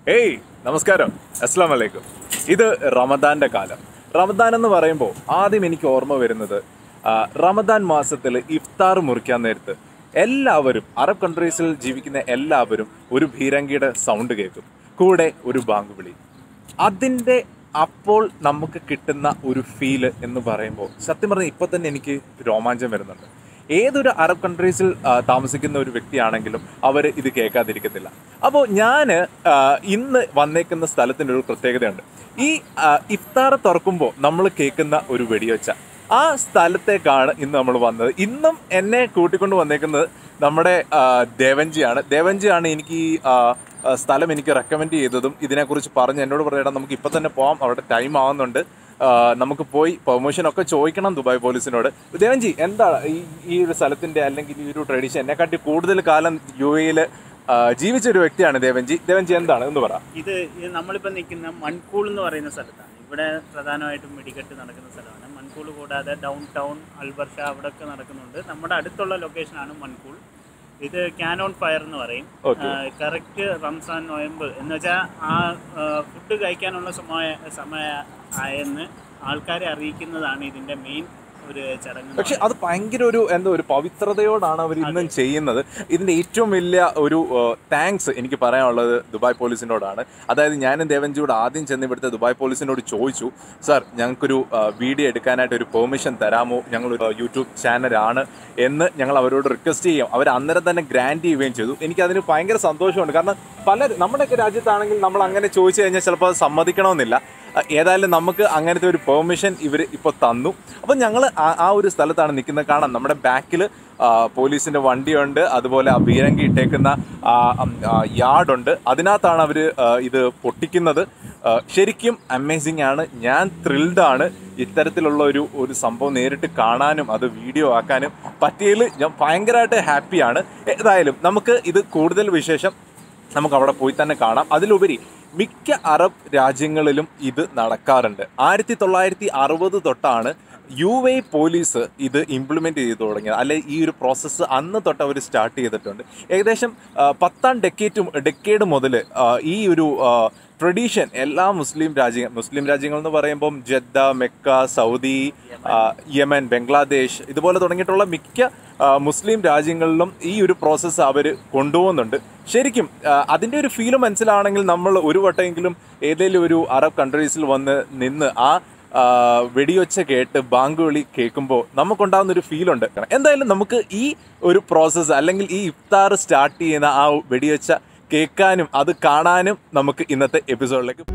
ഏയ് നമസ്കാരം അസ്സാം വലൈക്കും ഇത് റമദാന്റെ കാലം റമദാൻ എന്ന് പറയുമ്പോൾ ആദ്യം എനിക്ക് ഓർമ്മ വരുന്നത് ആ, റമദാൻ മാസത്തിൽ ഇഫ്താർ മുറിക്കാൻ നേരത്ത് എല്ലാവരും അറബ് കൺട്രീസിൽ ജീവിക്കുന്ന എല്ലാവരും ഒരു ഭീരങ്കിയുടെ സൗണ്ട് കേൾക്കും കൂടെ ഒരു ബാങ്ക് വിളി അതിൻ്റെ അപ്പോൾ നമുക്ക് കിട്ടുന്ന ഒരു ഫീല് എന്ന് പറയുമ്പോൾ സത്യം പറഞ്ഞാൽ ഇപ്പോൾ തന്നെ എനിക്ക് രോമാഞ്ചം വരുന്നുണ്ട് ഏതൊരു അറബ് കൺട്രീസിൽ ആ, താമസിക്കുന്ന ഒരു വ്യക്തിയാണെങ്കിലും അവർ ഇത് കേൾക്കാതിരിക്കത്തില്ല അപ്പോൾ ഞാൻ ഇന്ന് വന്നേക്കുന്ന സ്ഥലത്തിൻ്റെ ഒരു പ്രത്യേകതയുണ്ട് ഈ ആ, ഇഫ്താർ തുറക്കുമ്പോൾ നമ്മൾ കേൾക്കുന്ന ഒരു വെടിയൊച്ച ആ സ്ഥലത്തേക്കാണ് ഇന്ന് നമ്മൾ വന്നത് ഇന്നും എന്നെ കൂട്ടിക്കൊണ്ട് വന്നേക്കുന്നത് നമ്മുടെ ആ, ദേവൻജിയാണ് ദേവൻജിയാണ് എനിക്ക് ഈ ആ, ആ, സ്ഥലം എനിക്ക് റെക്കമെൻഡ് ചെയ്തതും ഇതിനെക്കുറിച്ച് പറഞ്ഞ് എന്നോട് പറയണം നമുക്ക് ഇപ്പം തന്നെ പോവാം അവിടെ ടൈം ആവുന്നുണ്ട് ആ, നമുക്ക് പോയി പെർമിഷൻ ഒക്കെ ചോദിക്കണം ദുബായ് പോലീസിനോട് ദേവൻജി എന്താ ഈ ഈ ഒരു സ്ഥലത്തിന്റെ അല്ലെങ്കിൽ ഈ ഒരു ട്രഡീഷൻ എന്നെക്കാട്ടി കൂടുതൽ കാലം യു എയിൽ ജീവിച്ച ഒരു വ്യക്തിയാണ് ദേവൻജി ദേവൻജി എന്താണ് എന്ന് പറ ഇത് ഇത് നമ്മളിപ്പോൾ നിൽക്കുന്ന മൺകൂൾ എന്ന് പറയുന്ന സ്ഥലത്താണ് ഇവിടെ പ്രധാനമായിട്ടും വെടിക്കെട്ട് നടക്കുന്ന സ്ഥലമാണ് മൺകൂൾ കൂടാതെ ഡൗൺ ടൗൺ അൽബർഷ അവിടെയൊക്കെ നടക്കുന്നുണ്ട് നമ്മുടെ അടുത്തുള്ള ലൊക്കേഷനാണ് മൺകൂൾ ഇത് ക്യാനോൺ ഫയർ എന്ന് പറയും Okay. കറക്റ്റ് റംസാൻ നോയമ്പ് എന്ന് വെച്ചാൽ ആ ഫുഡ് കഴിക്കാനുള്ള സമയ സമയ ആയെന്ന് ആൾക്കാരെ അറിയിക്കുന്നതാണ് ഇതിൻ്റെ മെയിൻ ഒരു ചടങ്ങ് എന്ന് പക്ഷെ അത് ഭയങ്കര ഒരു എന്താ ഒരു പവിത്രതയോടാണ് അവർ ഇന്നും ചെയ്യുന്നത് ഇതിന്റെ ഏറ്റവും വലിയ ഒരു താങ്ക്സ് എനിക്ക് പറയാനുള്ളത് ദുബായ് പോലീസിനോടാണ് അതായത് ഞാനും ദേവൻജിയോട് ആദ്യം ചെന്ന് ഇവിടുത്തെ ദുബായ് പോലീസിനോട് ചോദിച്ചു സാർ ഞങ്ങൾക്കൊരു വീഡിയോ എടുക്കാനായിട്ട് ഒരു പെർമിഷൻ തരാമോ ഞങ്ങളൊരു യൂട്യൂബ് ചാനലാണ് എന്ന് ഞങ്ങൾ അവരോട് റിക്വസ്റ്റ് ചെയ്യും അവർ അന്നേരം തന്നെ ഗ്രാൻഡ് ചെയ്യുകയും ചെയ്തു എനിക്ക് അതിന് ഭയങ്കര സന്തോഷമുണ്ട് കാരണം പല നമ്മുടെയൊക്കെ രാജ്യത്താണെങ്കിൽ നമ്മൾ അങ്ങനെ ചോദിച്ചു കഴിഞ്ഞാൽ ചിലപ്പോൾ അത് സമ്മതിക്കണമെന്നില്ല അഹ് ഏതായാലും നമുക്ക് അങ്ങനത്തെ ഒരു പെർമിഷൻ ഇവർ ഇപ്പോൾ തന്നു അപ്പം ഞങ്ങൾ ആ ഒരു സ്ഥലത്താണ് നിൽക്കുന്നത് കാണാം നമ്മുടെ ബാക്കിൽ പോലീസിൻ്റെ വണ്ടിയുണ്ട് അതുപോലെ ആ ബീരങ്കി ഇട്ടേക്കുന്ന യാർഡുണ്ട് അതിനകത്താണ് അവർ ഇത് പൊട്ടിക്കുന്നത് ആ, ശരിക്കും അമേസിംഗ് ആണ് ഞാൻ ത്രിൽഡ് ആണ് ഇത്തരത്തിലുള്ള ഒരു ഒരു സംഭവം നേരിട്ട് കാണാനും അത് വീഡിയോ ആക്കാനും പറ്റിയതിൽ ഞാൻ ഭയങ്കരമായിട്ട് ഹാപ്പിയാണ് ഏതായാലും നമുക്ക് ഇത് കൂടുതൽ വിശേഷം നമുക്ക് അവിടെ പോയി തന്നെ കാണാം അതിലുപരി മിക്ക അറബ് രാജ്യങ്ങളിലും ഇത് നടക്കാറുണ്ട് ആയിരത്തി തൊള്ളായിരത്തി അറുപത് തൊട്ടാണ് യു എ പോലീസ് ഇത് ഇംപ്ലിമെൻ്റ് ചെയ്ത് തുടങ്ങിയത് അല്ലെ ഈ ഒരു പ്രോസസ്സ് അന്ന് തൊട്ട് അവർ സ്റ്റാർട്ട് ചെയ്തിട്ടുണ്ട് ഏകദേശം ആ, പത്താം ഡെക്കേറ്റ് ഡെക്കേഡ് മുതൽ ഈ ഒരു ട്രഡീഷൻ എല്ലാ മുസ്ലിം രാജ്യങ്ങൾ മുസ്ലിം രാജ്യങ്ങൾ എന്ന് പറയുമ്പം ജദ്ദ മെക്ക സൗദി ആ, യമൻ ബംഗ്ലാദേശ് ഇതുപോലെ തുടങ്ങിയിട്ടുള്ള മിക്ക ആ, മുസ്ലിം രാജ്യങ്ങളിലും ഈ ഒരു പ്രോസസ്സ് അവർ കൊണ്ടുപോകുന്നുണ്ട് ശരിക്കും ആ, അതിൻ്റെ ഒരു ഫീല് മനസ്സിലാണെങ്കിൽ നമ്മൾ ഒരു വട്ടമെങ്കിലും ഏതെങ്കിലും ഒരു അറബ് കൺട്രീസിൽ വന്ന് നിന്ന് ആ ആ, വെടിയൊച്ച കേട്ട് ബാങ്ക് വിളി കേൾക്കുമ്പോൾ നമുക്കുണ്ടാകുന്ന ഒരു ഫീലുണ്ട് എന്തായാലും നമുക്ക് ഈ ഒരു പ്രോസസ്സ് അല്ലെങ്കിൽ ഈ ഇഫ്താർ സ്റ്റാർട്ട് ചെയ്യുന്ന ആ വെടിയൊച്ച കേൾക്കാനും അത് കാണാനും നമുക്ക് ഇന്നത്തെ എപ്പിസോഡിലേക്ക്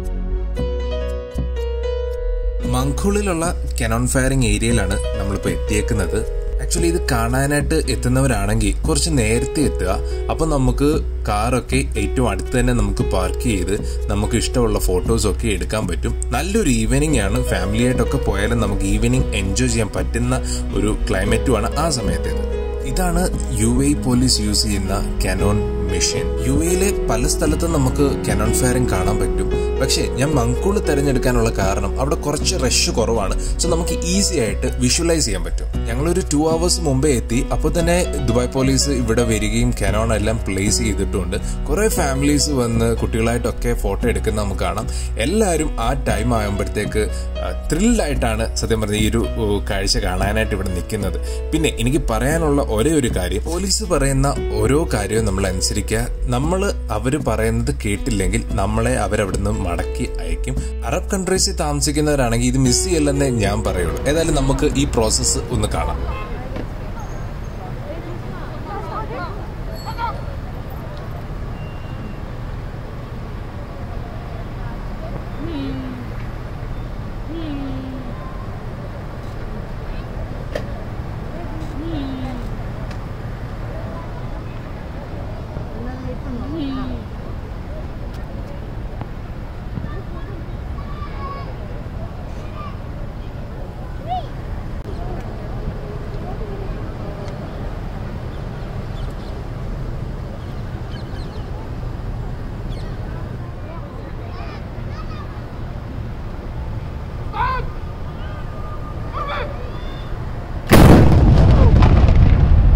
മങ്കൂളിലുള്ള കനോൺ ഫയറിംഗ് ഏരിയയിലാണ് നമ്മളിപ്പോൾ എത്തിയേക്കുന്നത് ആക്ച്വലി ഇത് കാണാനായിട്ട് എത്തുന്നവരാണെങ്കിൽ കുറച്ച് നേരത്തെ എത്തുക അപ്പം നമുക്ക് കാറൊക്കെ ഏറ്റവും അടുത്ത് തന്നെ നമുക്ക് പാർക്ക് ചെയ്ത് നമുക്ക് ഇഷ്ടമുള്ള ഫോട്ടോസൊക്കെ എടുക്കാൻ പറ്റും നല്ലൊരു ഈവനിങ് ആണ് ഫാമിലി ആയിട്ടൊക്കെ പോയാലും നമുക്ക് ഈവനിങ് എൻജോയ് ചെയ്യാൻ പറ്റുന്ന ഒരു ക്ലൈമറ്റുമാണ് ആ സമയത്തേത് ഇതാണ് യു എ പോലീസ് യൂസ് ചെയ്യുന്ന കനോൺ മെഷീൻ യു എയിലെ പല സ്ഥലത്തും നമുക്ക് കനോൺ ഫയറിംഗ് കാണാൻ പറ്റും പക്ഷേ ഞാൻ മങ്കൂള് തിരഞ്ഞെടുക്കാനുള്ള കാരണം അവിടെ കുറച്ച് റഷ് കുറവാണ് സോ നമുക്ക് ഈസി ആയിട്ട് വിഷ്വലൈസ് ചെയ്യാൻ പറ്റും ഞങ്ങളൊരു ടു അവേഴ്സ് മുമ്പേ എത്തി അപ്പോൾ തന്നെ ദുബായ് പോലീസ് ഇവിടെ വരികയും കനോൺ എല്ലാം പ്ലേസ് ചെയ്തിട്ടുണ്ട് കുറേ ഫാമിലീസ് വന്ന് കുട്ടികളായിട്ടൊക്കെ ഫോട്ടോ എടുക്കുന്ന നമുക്ക് കാണാം എല്ലാവരും ആ ടൈം ആകുമ്പോഴത്തേക്ക് ത്രിൽഡ് ആയിട്ടാണ് സത്യം പറഞ്ഞ ഈ ഒരു ഓ, കാഴ്ച കാണാനായിട്ട് ഇവിടെ നിൽക്കുന്നത് പിന്നെ എനിക്ക് പറയാനുള്ള ഒരേ ഒരു കാര്യം പോലീസ് പറയുന്ന ഓരോ കാര്യവും നമ്മൾ അനുസരിക്കുക നമ്മൾ അവർ പറയുന്നത് കേട്ടില്ലെങ്കിൽ നമ്മളെ അവരവിടുന്ന് മടക്കി അയക്കും അറബ് കൺട്രീസിൽ താമസിക്കുന്നവരാണെങ്കിൽ ഇത് മിസ് ചെയ്യല്ലെന്നേ ഞാൻ പറയുള്ളൂ ഏതായാലും നമുക്ക് ഈ പ്രോസസ്സ് ഒന്ന് കാണാം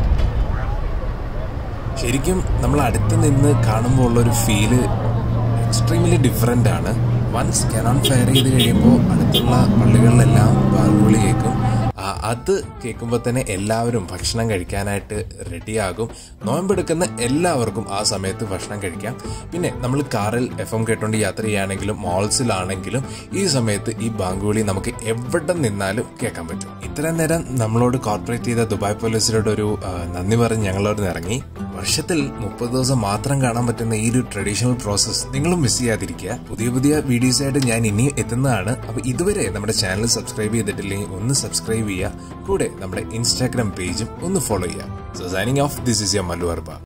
ശരിക്കും നമ്മൾ അടുത്ത് നിന്ന് കാണുമ്പോൾ ഉള്ള ഒരു ഫീല് എക്സ്ട്രീംലി ഡിഫറെൻ്റ് ആണ് വൺസ് കനോൺ ഫയർ ചെയ്ത് കഴിയുമ്പോൾ അടുത്തുള്ള പള്ളികളിലെല്ലാം ബാങ്കുവിളി കേൾക്കും ആ, അത് കേൾക്കുമ്പോൾ തന്നെ എല്ലാവരും ഭക്ഷണം കഴിക്കാനായിട്ട് റെഡിയാകും നോയമ്പെടുക്കുന്ന എല്ലാവർക്കും ആ സമയത്ത് ഭക്ഷണം കഴിക്കാം പിന്നെ നമ്മൾ കാറിൽ എഫ് എം കേട്ടോണ്ട് യാത്ര ചെയ്യുകയാണെങ്കിലും മോൾസിലാണെങ്കിലും ഈ സമയത്ത് ഈ ബാങ്കുവിളി നമുക്ക് എവിടെ നിന്നാലും കേൾക്കാൻ പറ്റും ഇത്രയും നേരം നമ്മളോട് കോർപ്പറേറ്റ് ചെയ്ത ദുബായ് പോലീസിനോട് ഒരു ആ, നന്ദി പറഞ്ഞ് ഞങ്ങളോട് ഇറങ്ങി വർഷത്തിൽ മുപ്പത് ദിവസം മാത്രം കാണാൻ പറ്റുന്ന ഈ ഒരു ട്രഡീഷണൽ പ്രോസസ്സ് നിങ്ങളും മിസ് ചെയ്യാതിരിക്കുക പുതിയ പുതിയ വീഡിയോസ് ആയിട്ട് ഞാൻ ഇനിയും എത്തുന്നതാണ് അപ്പൊ ഇതുവരെ നമ്മുടെ ചാനൽ സബ്സ്ക്രൈബ് ചെയ്തിട്ടില്ലെങ്കിൽ ഒന്ന് സബ്സ്ക്രൈബ് ചെയ്യുക കൂടെ നമ്മുടെ ഇൻസ്റ്റാഗ്രാം പേജും ഒന്ന് ഫോളോ ചെയ്യുക so signing off this is your Mallu അർബ